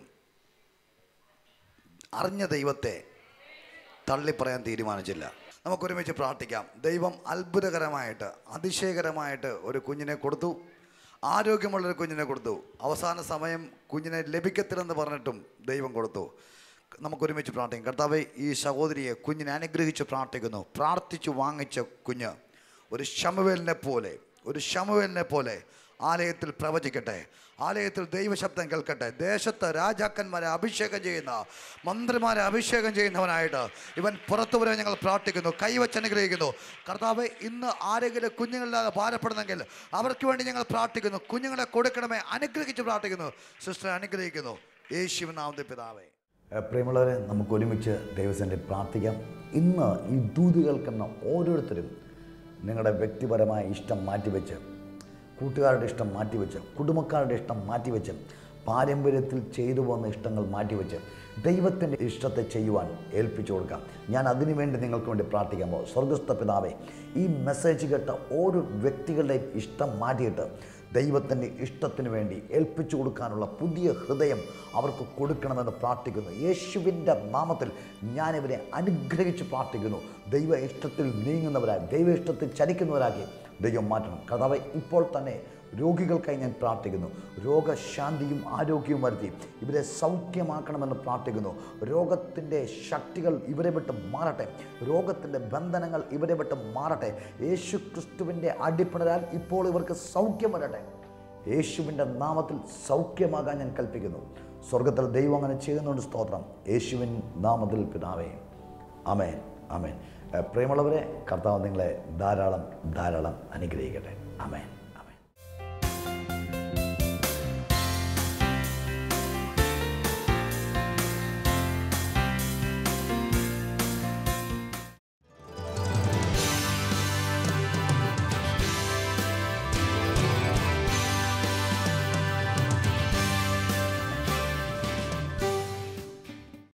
Speaker 2: അറിഞ്ഞ ദൈവത്തെ തള്ളിപ്പറയാൻ തീരുമാനിച്ചില്ല നമുക്കൊരുമിച്ച് പ്രാർത്ഥിക്കാം ദൈവം അത്ഭുതകരമായിട്ട് അതിശയകരമായിട്ട് ഒരു കുഞ്ഞിനെ കൊടുത്തു ആരോഗ്യമുള്ളൊരു കുഞ്ഞിനെ കൊടുത്തു അവസാന സമയം കുഞ്ഞിനെ ലഭിക്കത്തില്ലെന്ന് പറഞ്ഞിട്ടും ദൈവം കൊടുത്തു നമുക്കൊരുമിച്ച് പ്രാർത്ഥിക്കാം കർത്താവെ ഈ സഹോദരിയെ കുഞ്ഞിനെ അനുഗ്രഹിച്ച് പ്രാർത്ഥിക്കുന്നു പ്രാർത്ഥിച്ചു വാങ്ങിച്ച കുഞ്ഞ് ഒരു ശമുവേലിനെ പോലെ ഒരു ശമുവേലിനെ പോലെ ആലയത്തിൽ പ്രവചിക്കട്ടെ ആലയത്തിൽ ദൈവശബ്ദം കേൾക്കട്ടെ ദേശത്ത് രാജാക്കന്മാരെ അഭിഷേകം ചെയ്യുന്ന മന്ത്രിമാരെ അഭിഷേകം ചെയ്യുന്നവനായിട്ട് ഇവൻ പുറത്തു വരാൻ ഞങ്ങൾ പ്രാർത്ഥിക്കുന്നു കൈവച്ച് അനുഗ്രഹിക്കുന്നു കർത്താവ് ഇന്ന് ആരെങ്കിലും കുഞ്ഞുങ്ങളില്ലാതെ ഭാരപ്പെടുന്നെങ്കിൽ അവർക്ക് വേണ്ടി ഞങ്ങൾ പ്രാർത്ഥിക്കുന്നു കുഞ്ഞുങ്ങളെ കൊടുക്കണമേ അനുഗ്രഹിച്ച് പ്രാർത്ഥിക്കുന്നു സിസ്റ്റർ അനുഗ്രഹിക്കുന്നു യേശുവിൻ നാമത്തെ പിതാവേ പ്രിയമുള്ളവരെ നമുക്ക് ഒരുമിച്ച് ദൈവസൻ്റെ പ്രാർത്ഥിക്കാം ഇന്ന് ഈ ദൂത് കേൾക്കുന്ന ഓരോരുത്തരും നിങ്ങളുടെ വ്യക്തിപരമായ ഇഷ്ടം മാറ്റിവെച്ച് കൂട്ടുകാരുടെ ഇഷ്ടം മാറ്റിവെച്ച് കുടുംബക്കാരുടെ ഇഷ്ടം മാറ്റിവെച്ച് പാരമ്പര്യത്തിൽ ചെയ്തു പോകുന്ന ഇഷ്ടങ്ങൾ മാറ്റിവെച്ച് ദൈവത്തിൻ്റെ ഇഷ്ടത്തെ ചെയ്യുവാൻ ഏൽപ്പിച്ചു കൊടുക്കാം ഞാൻ അതിനുവേണ്ടി നിങ്ങൾക്ക് വേണ്ടി പ്രാർത്ഥിക്കാൻ പോകും സ്വർഗസ്ഥ പിതാവേ ഈ മെസ്സേജ് കേട്ട ഓരോ വ്യക്തികളുടെയും ഇഷ്ടം മാറ്റിയിട്ട് ദൈവത്തിൻ്റെ ഇഷ്ടത്തിന് വേണ്ടി ഏൽപ്പിച്ചു കൊടുക്കാനുള്ള പുതിയ ഹൃദയം അവർക്ക് കൊടുക്കണമെന്ന് പ്രാർത്ഥിക്കുന്നു യേശുവിൻ്റെ നാമത്തിൽ ഞാനിവരെ അനുഗ്രഹിച്ച് പ്രാർത്ഥിക്കുന്നു ദൈവ ഇഷ്ടത്തിൽ നീങ്ങുന്നവരായി ദൈവ ഇഷ്ടത്തിൽ ചലിക്കുന്നവരാക്കി ദൈവം മാറ്റണം കഥാവ് ഇപ്പോൾ തന്നെ രോഗികൾക്കായി ഞാൻ പ്രാർത്ഥിക്കുന്നു രോഗശാന്തിയും ആരോഗ്യവും വരുത്തി ഇവരെ സൗഖ്യമാക്കണമെന്ന് പ്രാർത്ഥിക്കുന്നു രോഗത്തിൻ്റെ ശക്തികൾ ഇവരെ വിട്ട് മാറട്ടെ രോഗത്തിൻ്റെ ബന്ധനങ്ങൾ ഇവരെ വിട്ട് മാറട്ടെ യേശു ക്രിസ്തുവിൻ്റെ അടിപ്പിണരാൽ ഇപ്പോൾ ഇവർക്ക് സൗഖ്യം വരട്ടെ യേശുവിൻ്റെ നാമത്തിൽ സൗഖ്യമാകാൻ ഞാൻ കൽപ്പിക്കുന്നു സ്വർഗത്തിൽ ദൈവം അങ്ങനെ ചെയ്യുന്നുണ്ട് സ്തോത്രം യേശുവിൻ നാമത്തിൽ പിതാവേ അമേൻ അമേൻ ഏഹ് പ്രിയമുള്ളവരെ കർത്താവ് നിങ്ങളെ ധാരാളം ധാരാളം അനുഗ്രഹിക്കട്ടെ അമേൻ